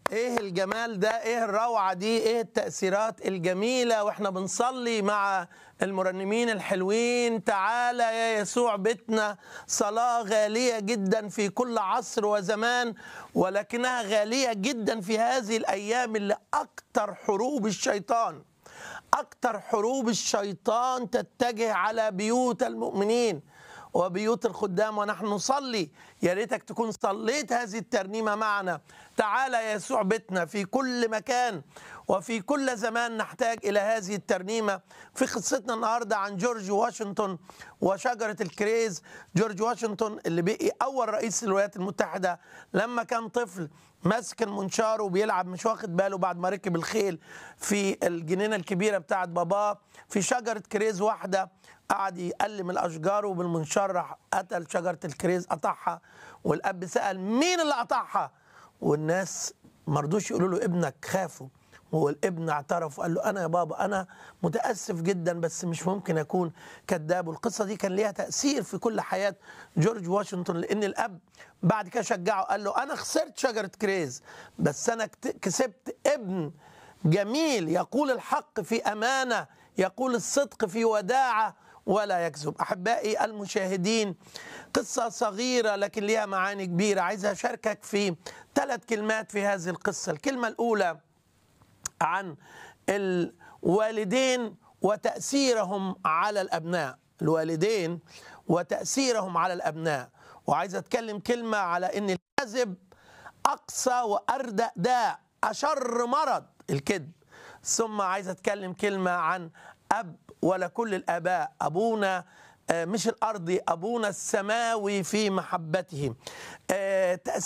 ايه الجمال ده ايه الروعه دي ايه التاثيرات الجميله واحنا بنصلي مع المرنمين الحلوين تعالى يا يسوع بيتنا صلاه غاليه جدا في كل عصر وزمان ولكنها غاليه جدا في هذه الايام اللي اكتر حروب الشيطان اكتر حروب الشيطان تتجه على بيوت المؤمنين وبيوت الخدام ونحن نصلي يا ريتك تكون صليت هذه الترنيمه معنا تعالى يا يسوع بيتنا في كل مكان وفي كل زمان نحتاج الى هذه الترنيمه في قصتنا النهارده عن جورج واشنطن وشجره الكريز جورج واشنطن اللي بقي اول رئيس الولايات المتحده لما كان طفل ماسك المنشار وبيلعب مش واخد باله بعد ما ركب الخيل في الجنينه الكبيره بتاعت باباه في شجره كريز واحده قعد يقلم الاشجار وبالمنشار راح قتل شجره الكريز قطعها والاب سال مين اللي قطعها والناس ما رضوش يقولوا له ابنك خافوا والابن اعترف وقال له انا يا بابا انا متاسف جدا بس مش ممكن اكون كذاب والقصه دي كان ليها تاثير في كل حياه جورج واشنطن لان الاب بعد كده شجعه قال له انا خسرت شجره كريز بس انا كسبت ابن جميل يقول الحق في امانه يقول الصدق في وداعه ولا يكذب احبائي المشاهدين قصه صغيره لكن ليها معاني كبيره عايز اشاركك في ثلاث كلمات في هذه القصه الكلمه الاولى عن الوالدين وتاثيرهم على الابناء الوالدين وتاثيرهم على الابناء وعايز اتكلم كلمه على ان الكذب اقصى واردأ داء اشر مرض الكذب ثم عايز اتكلم كلمه عن اب ولا كل الاباء ابونا مش الارضي ابونا السماوي في محبته